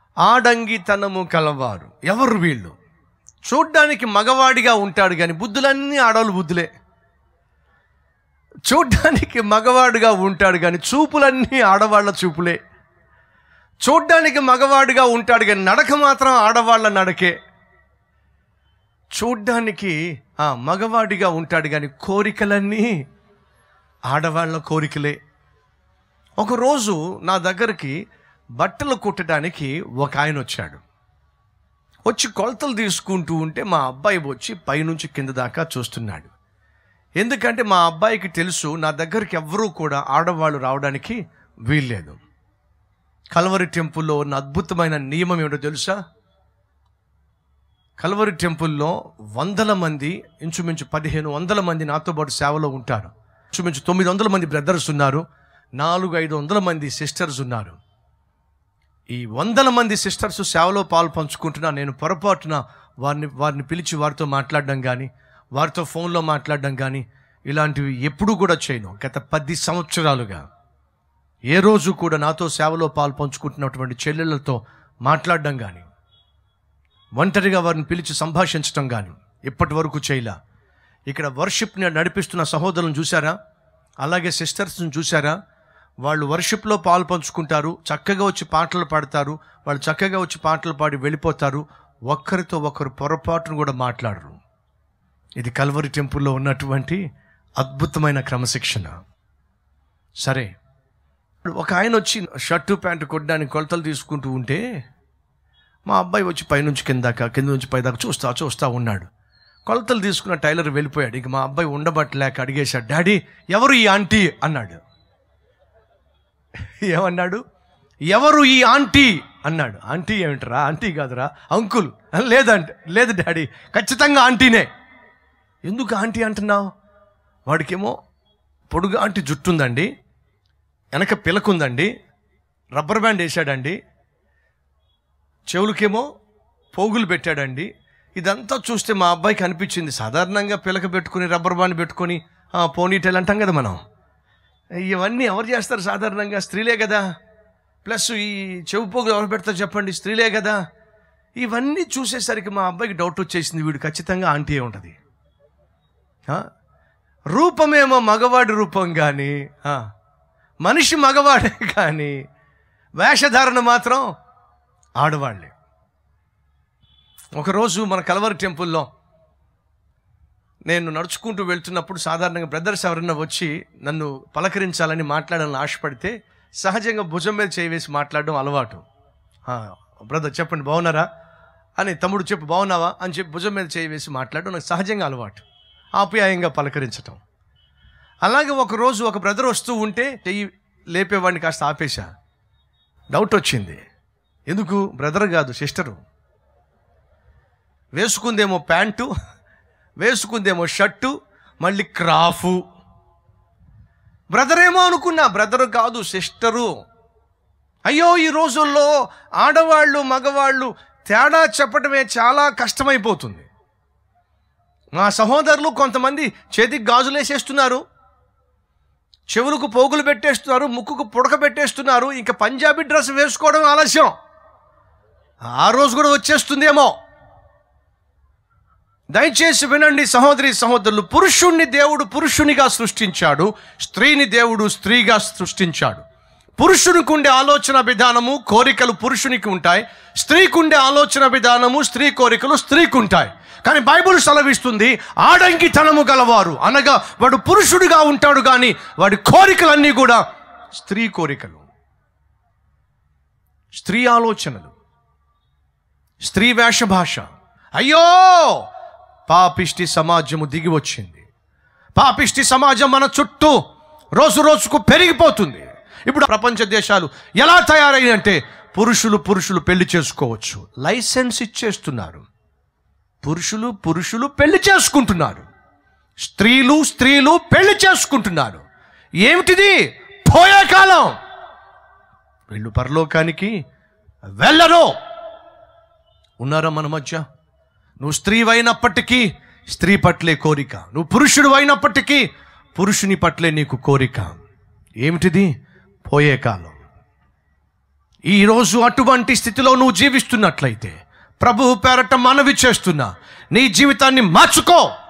ఆడంగితనము కలవారు ఎవరు వీళ్ళు చూడ్డానికి మగవాడిగా ఉంటాడు కానీ బుద్ధులన్నీ ఆడవాళ్ళు బుద్ధులే చూడ్డానికి మగవాడుగా ఉంటాడు కానీ చూపులన్నీ ఆడవాళ్ళ చూపులే చూడ్డానికి మగవాడుగా ఉంటాడు కానీ నడక మాత్రం ఆడవాళ్ళ నడకే చూడ్డానికి ఆ మగవాడిగా ఉంటాడు కానీ కోరికలన్నీ ఆడవాళ్ళ కోరికలే ఒకరోజు నా దగ్గరికి బట్టలు కుట్టడానికి ఒక ఆయన వచ్చాడు వచ్చి కొలతలు తీసుకుంటూ ఉంటే మా అబ్బాయి వచ్చి పైనుంచి కింద దాకా చూస్తున్నాడు ఎందుకంటే మా అబ్బాయికి తెలుసు నా దగ్గరికి ఎవ్వరూ కూడా ఆడవాళ్ళు రావడానికి వీల్లేదు కలవరి టెంపుల్లో ఉన్న అద్భుతమైన నియమం ఏమిటో తెలుసా కలవరి టెంపుల్లో వందల మంది ఇంచుమించు పదిహేను వందల మంది నాతో పాటు సేవలో ఉంటారు ఇంచుమించు తొమ్మిది వందల మంది బ్రదర్స్ ఉన్నారు నాలుగు ఐదు వందల మంది సిస్టర్స్ ఉన్నారు ఈ వందల మంది సిస్టర్స్ సేవలో పాలు పంచుకుంటున్నా నేను పొరపాటున వారిని వారిని పిలిచి వారితో మాట్లాడడం కానీ వారితో ఫోన్లో మాట్లాడడం కానీ ఇలాంటివి ఎప్పుడూ కూడా చేయను గత పది సంవత్సరాలుగా ఏ రోజు కూడా నాతో సేవలో పాలు పంచుకుంటున్నటువంటి చెల్లెళ్ళతో మాట్లాడడం కానీ ఒంటరిగా వారిని పిలిచి సంభాషించడం కానీ ఇప్పటి వరకు చేయలా ఇక్కడ వర్షిప్ని నడిపిస్తున్న సహోదరులను చూసారా అలాగే సిస్టర్స్ని చూసారా వాళ్ళు వర్షిప్లో పాలు పంచుకుంటారు చక్కగా వచ్చి పాటలు పాడతారు వాళ్ళు చక్కగా వచ్చి పాటలు పాడి వెళ్ళిపోతారు ఒక్కరితో ఒకరు పొరపాటును కూడా మాట్లాడరు ఇది కల్వరి టెంపుల్లో ఉన్నటువంటి అద్భుతమైన క్రమశిక్షణ సరే ఒక ఆయన వచ్చి షర్టు ప్యాంటు కొట్టడానికి కొలతలు తీసుకుంటూ ఉంటే మా అబ్బాయి వచ్చి పైనుంచి కిందాక కింద నుంచి పైదాకా చూస్తా చూస్తా ఉన్నాడు కొలతలు తీసుకున్న టైలర్ వెళ్ళిపోయాడు ఇక మా అబ్బాయి ఉండబట్టలేక అడిగేశాడు డాడీ ఎవరు ఈ ఆంటీ అన్నాడు ఏమన్నాడు ఎవరు ఈ ఆంటీ అన్నాడు ఆంటీ ఏమిటరా ఆంటీ కాదురా అంకుల్ లేదంటే లేదు డాడీ ఖచ్చితంగా ఆంటీనే ఎందుకు ఆంటీ అంటున్నావు వాడికేమో పొడుగు ఆంటీ జుట్టుందండి వెనక పిలకుందండి రబ్బర్ బ్యాండ్ వేసాడండి చెవులకేమో పోగులు పెట్టాడండి ఇదంతా చూస్తే మా అబ్బాయికి అనిపించింది సాధారణంగా పిలక పెట్టుకుని రబ్బర్ బ్యాండ్ పెట్టుకొని పోనీటెల్ అంటాం కదా మనం ఇవన్నీ ఎవరు చేస్తారు సాధారణంగా స్త్రీలే కదా ప్లస్ ఈ చెవు పోగులు ఎవరు పెడతారు చెప్పండి స్త్రీలే కదా ఇవన్నీ చూసేసరికి మా అబ్బాయికి డౌట్ వచ్చేసింది వీడు ఖచ్చితంగా ఆంటీ ఏ ఉంటుంది ఆ? రూపమేమో మగవాడి రూపం కానీ ఆ, మనిషి మగవాడే కానీ వేషధారణ మాత్రం ఆడవాళ్ళే ఒకరోజు మన కలవరి టెంపుల్లో నేను నడుచుకుంటూ వెళ్తున్నప్పుడు సాధారణంగా బ్రదర్స్ ఎవరన్నా వచ్చి నన్ను పలకరించాలని మాట్లాడాలని ఆశపడితే సహజంగా భుజం మీద చేయి వేసి మాట్లాడడం అలవాటు బ్రదర్ చెప్పండి బాగున్నారా అని తమ్ముడు చెప్పు బాగున్నావా అని చెప్పి భుజం మీద చేయి వేసి మాట్లాడడం నాకు సహజంగా అలవాటు ఆప్యాయంగా పలకరించటం అలాగే ఒకరోజు ఒక బ్రదర్ వస్తూ ఉంటే చెయ్యి లేపేవాడిని కాస్త ఆపేశా డౌట్ వచ్చింది ఎందుకు బ్రదర్ కాదు సిస్టరు వేసుకుందేమో ప్యాంటు వేసుకుందేమో షర్టు మళ్ళీ క్రాఫు బ్రదర్ ఏమో అనుకున్నా బ్రదరు కాదు సిస్టరు అయ్యో ఈ రోజుల్లో ఆడవాళ్ళు మగవాళ్ళు తేడా చెప్పడమే చాలా కష్టమైపోతుంది మా సహోదరులు కొంతమంది చేతికి గాజులు వేసేస్తున్నారు చెవులకు పోగులు పెట్టేస్తున్నారు ముక్కుకు పుడక పెట్టేస్తున్నారు ఇంకా పంజాబీ డ్రెస్ వేసుకోవడం ఆలస్యం ఆ రోజు కూడా వచ్చేస్తుందేమో దయచేసి వినండి సహోదరి సహోదరులు పురుషుణ్ణి దేవుడు పురుషునిగా సృష్టించాడు స్త్రీని దేవుడు స్త్రీగా సృష్టించాడు పురుషునికి ఉండే ఆలోచన విధానము కోరికలు పురుషునికి ఉంటాయి స్త్రీకి ఉండే ఆలోచన విధానము స్త్రీ కోరికలు స్త్రీకి ఉంటాయి కానీ బైబుల్ సెలవిస్తుంది ఆడంకితనము గలవారు అనగా వాడు పురుషుడిగా ఉంటాడు కానీ వాడి కోరికలన్నీ కూడా స్త్రీ కోరికలు స్త్రీ ఆలోచనలు స్త్రీ వేష భాష అయ్యో పాపిష్టి సమాజము దిగి వచ్చింది పాపిష్టి సమాజం మన చుట్టూ రోజు రోజుకు పెరిగిపోతుంది ఇప్పుడు ప్రపంచ దేశాలు ఎలా తయారయ్యంటే పురుషులు పురుషులు పెళ్లి చేసుకోవచ్చు లైసెన్స్ ఇచ్చేస్తున్నారు పురుషులు పురుషులు పెళ్లి చేసుకుంటున్నారు స్త్రీలు స్త్రీలు పెళ్లి చేసుకుంటున్నారు ఏమిటిది పోయే కాలం వీళ్ళు పరలోకానికి వెళ్ళరు ఉన్నారా మన మధ్య నువ్వు స్త్రీ అయినప్పటికీ స్త్రీ పట్లే కోరిక నువ్వు పురుషుడు అయినప్పటికీ పురుషుని పట్లే నీకు కోరిక ఏమిటిది పోయే కాలం ఈరోజు అటువంటి స్థితిలో నువ్వు జీవిస్తున్నట్లయితే ప్రభువు పేరట మనవి చేస్తున్నా నీ జీవితాన్ని మార్చుకో